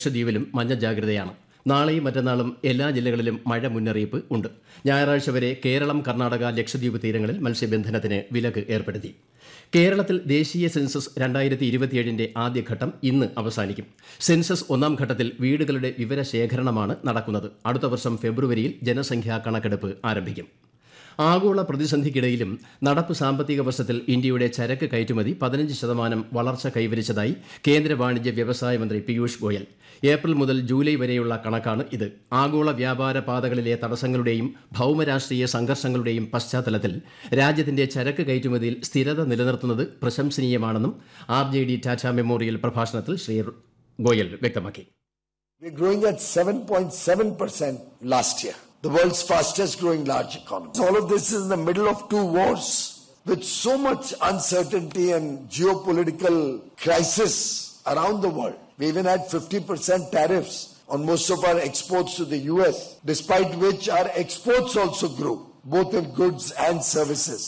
ലക്ഷദ്വീപിലും മഞ്ഞ ജാഗ്രതയാണ് നാളെയും മറ്റന്നാളും എല്ലാ ജില്ലകളിലും മഴ മുന്നറിയിപ്പ് ഉണ്ട് ഞായറാഴ്ച വരെ കേരളം കർണാടക ലക്ഷദ്വീപ് തീരങ്ങളിൽ മത്സ്യബന്ധനത്തിന് വിലക്ക് ഏർപ്പെടുത്തി കേരളത്തിൽ ദേശീയ സെൻസസ് രണ്ടായിരത്തി ഇരുപത്തിയേഴിന്റെ ആദ്യഘട്ടം ഇന്ന് അവസാനിക്കും സെൻസസ് ഒന്നാം ഘട്ടത്തിൽ വീടുകളുടെ വിവരശേഖരണമാണ് നടക്കുന്നത് അടുത്ത വർഷം ഫെബ്രുവരിയിൽ ജനസംഖ്യാ കണക്കെടുപ്പ് ആരംഭിക്കും ആഗോള പ്രതിസന്ധിക്കിടയിലും നടപ്പ് സാമ്പത്തിക വർഷത്തിൽ ഇന്ത്യയുടെ ചരക്ക് കയറ്റുമതി പതിനഞ്ച് ശതമാനം വളർച്ച കൈവരിച്ചതായി കേന്ദ്ര വാണിജ്യ വ്യവസായ മന്ത്രി പീയൂഷ് ഗോയൽ ഏപ്രിൽ മുതൽ ജൂലൈ വരെയുള്ള കണക്കാണ് ഇത് ആഗോള വ്യാപാര പാതകളിലെ തടസ്സങ്ങളുടെയും ഭൗമരാഷ്ട്രീയ സംഘർഷങ്ങളുടെയും പശ്ചാത്തലത്തിൽ രാജ്യത്തിന്റെ ചരക്ക് കയറ്റുമതിയിൽ സ്ഥിരത നിലനിർത്തുന്നത് പ്രശംസനീയമാണെന്നും R J D Tata memorial പ്രഭാഷണത്തിൽ ശ്രീ ഗോയൽ വ്യക്തമാക്കി We're growing at 7.7% last year, the world's fastest growing large economy. All of this is in the middle of two wars with so much uncertainty and geopolitical crisis around the world. We even had 50% tariffs on most of our exports to the US, despite which our exports also grew, both in goods and services.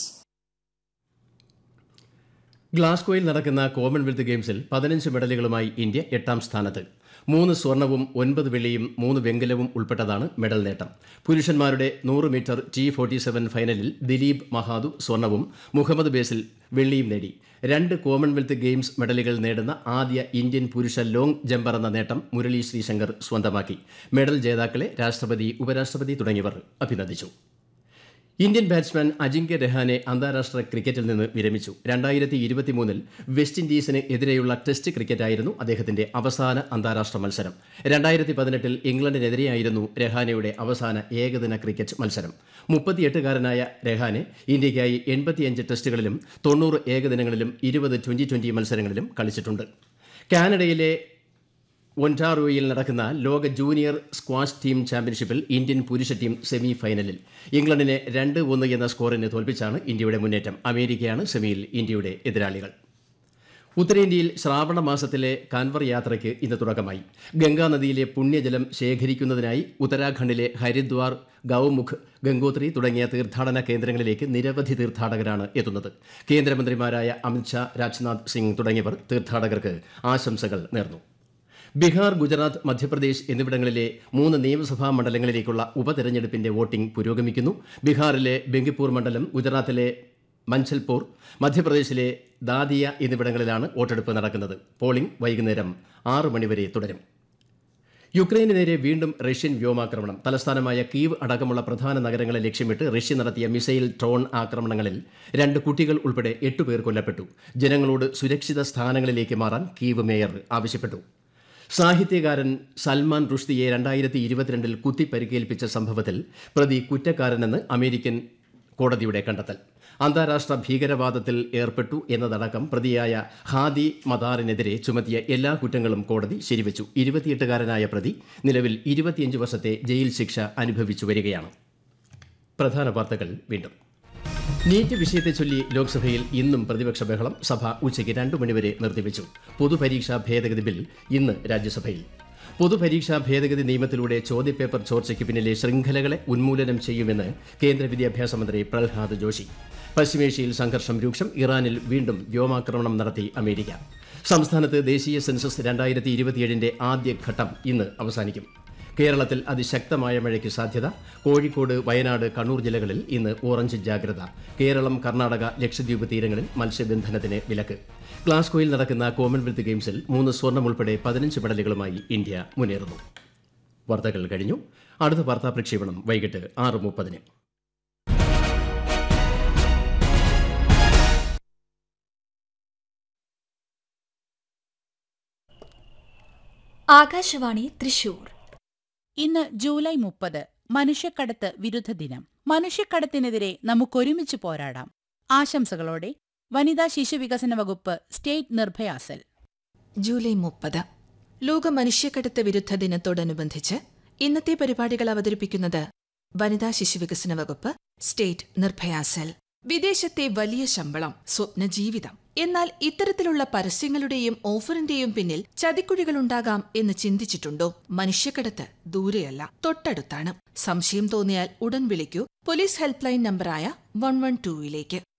ഗ്ലാസ്ഗോയിൽ നടക്കുന്ന Commonwealth ഗെയിംസിൽ പതിനഞ്ച് മെഡലുകളുമായി India എട്ടാം സ്ഥാനത്ത് മൂന്ന് സ്വർണവും ഒൻപത് വെള്ളിയും മൂന്ന് വെങ്കലവും ഉൾപ്പെട്ടതാണ് മെഡൽ നേട്ടം പുരുഷന്മാരുടെ നൂറ് മീറ്റർ ടി ഫോർട്ടി സെവൻ ഫൈനലിൽ ദിലീപ് മഹാദു സ്വർണവും മുഹമ്മദ് ബേസിൽ വെള്ളിയും നേടി രണ്ട് കോമൺവെൽത്ത് ഗെയിംസ് മെഡലുകൾ നേടുന്ന ആദ്യ ഇന്ത്യൻ പുരുഷ ലോങ് ജമ്പർ എന്ന നേട്ടം മുരളി ശ്രീശങ്കർ സ്വന്തമാക്കി മെഡൽ ജേതാക്കളെ രാഷ്ട്രപതി ഉപരാഷ്ട്രപതി തുടങ്ങിയവർ അഭിനന്ദിച്ചു ഇന്ത്യൻ ബാറ്റ്സ്മാൻ അജിങ്ക്യ രഹാനെ അന്താരാഷ്ട്ര ക്രിക്കറ്റിൽ നിന്ന് വിരമിച്ചു രണ്ടായിരത്തി ഇരുപത്തിമൂന്നിൽ വെസ്റ്റ് ഇൻഡീസിന് എതിരെയുള്ള ടെസ്റ്റ് ക്രിക്കറ്റായിരുന്നു അദ്ദേഹത്തിന്റെ അവസാന അന്താരാഷ്ട്ര മത്സരം രണ്ടായിരത്തി പതിനെട്ടിൽ ഇംഗ്ലണ്ടിനെതിരെയായിരുന്നു രഹാനെയുടെ അവസാന ഏകദിന ക്രിക്കറ്റ് മത്സരം മുപ്പത്തിയെട്ടുകാരനായ രഹാനെ ഇന്ത്യയ്ക്കായി എൺപത്തിയഞ്ച് ടെസ്റ്റുകളിലും തൊണ്ണൂറ് ഏകദിനങ്ങളിലും ഇരുപത് ട്വന്റി ട്വന്റി മത്സരങ്ങളിലും കളിച്ചിട്ടുണ്ട് കാനഡയിലെ ഒൻറ്റാറോയിൽ നടക്കുന്ന ലോക ജൂനിയർ സ്ക്വാഷ് ടീം ചാമ്പ്യൻഷിപ്പിൽ ഇന്ത്യൻ പുരുഷ ടീം സെമി ഫൈനലിൽ ഇംഗ്ലണ്ടിനെ രണ്ട് ഒന്ന് എന്ന സ്കോറിന് തോൽപ്പിച്ചാണ് ഇന്ത്യയുടെ മുന്നേറ്റം അമേരിക്കയാണ് സെമിയിൽ ഇന്ത്യയുടെ എതിരാളികൾ ഉത്തരേന്ത്യയിൽ ശ്രാവണ മാസത്തിലെ കാൻവർ യാത്രയ്ക്ക് ഇന്ന് തുടക്കമായി ഗംഗാ നദിയിലെ പുണ്യജലം ശേഖരിക്കുന്നതിനായി ഉത്തരാഖണ്ഡിലെ ഹരിദ്വാർ ഗൌമുഖ് ഗംഗോത്രി തുടങ്ങിയ തീർത്ഥാടന കേന്ദ്രങ്ങളിലേക്ക് നിരവധി തീർത്ഥാടകരാണ് എത്തുന്നത് കേന്ദ്രമന്ത്രിമാരായ അമിത്ഷാ രാജ്നാഥ് സിംഗ് തുടങ്ങിയവർ തീർത്ഥാടകർക്ക് ആശംസകൾ നേർന്നു ബീഹാർ ഗുജറാത്ത് മധ്യപ്രദേശ് എന്നിവിടങ്ങളിലെ മൂന്ന് നിയമസഭാ മണ്ഡലങ്ങളിലേക്കുള്ള ഉപതെരഞ്ഞെടുപ്പിന്റെ വോട്ടിംഗ് പുരോഗമിക്കുന്നു ബീഹാറിലെ ബെങ്കിപ്പൂർ മണ്ഡലം ഗുജറാത്തിലെ മഞ്ചൽപൂർ മധ്യപ്രദേശിലെ ദാദിയ എന്നിവിടങ്ങളിലാണ് വോട്ടെടുപ്പ് നടക്കുന്നത് പോളിംഗ് വൈകുന്നേരം ആറ് മണിവരെ തുടരും യുക്രൈന് നേരെ വീണ്ടും റഷ്യൻ വ്യോമാക്രമണം തലസ്ഥാനമായ കീവ് അടക്കമുള്ള പ്രധാന നഗരങ്ങളെ ലക്ഷ്യമിട്ട് റഷ്യ നടത്തിയ മിസൈൽ ഡ്രോൺ ആക്രമണങ്ങളിൽ രണ്ട് കുട്ടികൾ ഉൾപ്പെടെ എട്ടുപേർ കൊല്ലപ്പെട്ടു ജനങ്ങളോട് സുരക്ഷിത സ്ഥാനങ്ങളിലേക്ക് മാറാൻ കീവ് മേയർ ആവശ്യപ്പെട്ടു സാഹിത്യകാരൻ സൽമാൻ റുഷ്ദിയെ രണ്ടായിരത്തി ഇരുപത്തിരണ്ടിൽ കുത്തിപ്പരിക്കേൽപ്പിച്ച സംഭവത്തിൽ പ്രതി കുറ്റക്കാരനെന്ന് അമേരിക്കൻ കോടതിയുടെ കണ്ടെത്തൽ അന്താരാഷ്ട്ര ഭീകരവാദത്തിൽ ഏർപ്പെട്ടു എന്നതടക്കം പ്രതിയായ ഹാദി മദാറിനെതിരെ ചുമത്തിയ എല്ലാ കുറ്റങ്ങളും കോടതി ശരിവച്ചു ഇരുപത്തിയെട്ടുകാരനായ പ്രതി നിലവിൽ ഇരുപത്തിയഞ്ച് വർഷത്തെ ജയിൽ ശിക്ഷ അനുഭവിച്ചു വരികയാണ് പ്രധാന വാർത്തകൾ വീണ്ടും നീറ്റ് വിഷയത്തെ ചൊല്ലി ലോക്സഭയിൽ ഇന്നും പ്രതിപക്ഷ ബഹളം സഭ ഉച്ചയ്ക്ക് രണ്ടു മണിവരെ നിർത്തിവെച്ചു പൊതുപരീക്ഷാ ഭേദഗതി ബിൽ ഇന്ന് രാജ്യസഭയിൽ പൊതുപരീക്ഷാ ഭേദഗതി നിയമത്തിലൂടെ ചോദ്യപേപ്പർ ചോർച്ചയ്ക്ക് പിന്നിലെ ശൃംഖലകളെ ഉന്മൂലനം ചെയ്യുമെന്ന് കേന്ദ്ര വിദ്യാഭ്യാസ മന്ത്രി പ്രഹ്ലാദ് ജോഷി പശ്ചിമേഷ്യയിൽ സംഘർഷം രൂക്ഷം ഇറാനിൽ വീണ്ടും വ്യോമാക്രമണം നടത്തി അമേരിക്ക സംസ്ഥാനത്ത് ദേശീയ സെൻസസ് രണ്ടായിരത്തി ഇരുപത്തിയേഴിന്റെ ആദ്യഘട്ടം ഇന്ന് അവസാനിക്കും കേരളത്തിൽ അതിശക്തമായ മഴയ്ക്ക് സാധ്യത കോഴിക്കോട് വയനാട് കണ്ണൂർ ജില്ലകളിൽ ഇന്ന് ഓറഞ്ച് ജാഗ്രത കേരളം കർണാടക ലക്ഷദ്വീപ് തീരങ്ങളിൽ മത്സ്യബന്ധനത്തിന് വിലക്ക് ഗ്ലാസ്ഗോയിൽ നടക്കുന്ന കോമൺവെൽത്ത് ഗെയിംസിൽ മൂന്ന് സ്വർണം ഉൾപ്പെടെ പതിനഞ്ച് മെഡലുകളുമായി ഇന്ത്യ മുന്നേറുന്നു വാർത്തകൾ കഴിഞ്ഞു അടുത്ത വാർത്താ പ്രക്ഷേപണം വൈകിട്ട് ആറ് മുപ്പതിന് ആകാശവാണി തൃശൂർ ഇന്ന് ജൂലൈ മുപ്പത് മനുഷ്യക്കടത്ത് വിരുദ്ധ ദിനം മനുഷ്യക്കടത്തിനെതിരെ നമുക്കൊരുമിച്ച് പോരാടാം ആശംസകളോടെ വനിതാ ശിശുവികസന വകുപ്പ് സ്റ്റേറ്റ് നിർഭയാസൽ ജൂലൈ മുപ്പത് ലോക മനുഷ്യക്കടത്ത് വിരുദ്ധ ദിനത്തോടനുബന്ധിച്ച് ഇന്നത്തെ പരിപാടികൾ അവതരിപ്പിക്കുന്നത് വനിതാ ശിശുവികസന വകുപ്പ് സ്റ്റേറ്റ് നിർഭയാസൽ വിദേശത്തെ വലിയ ശമ്പളം സ്വപ്ന ജീവിതം എന്നാൽ ഇത്തരത്തിലുള്ള പരസ്യങ്ങളുടെയും ഓഫറിന്റെയും പിന്നിൽ ചതിക്കുഴികളുണ്ടാകാം എന്ന് ചിന്തിച്ചിട്ടുണ്ടോ മനുഷ്യക്കടത്ത് ദൂരെയല്ല തൊട്ടടുത്താണ് സംശയം തോന്നിയാൽ ഉടൻ വിളിക്കൂ പോലീസ് ഹെൽപ്പ് ലൈൻ നമ്പറായ വൺ വൺ ടൂയിലേക്ക്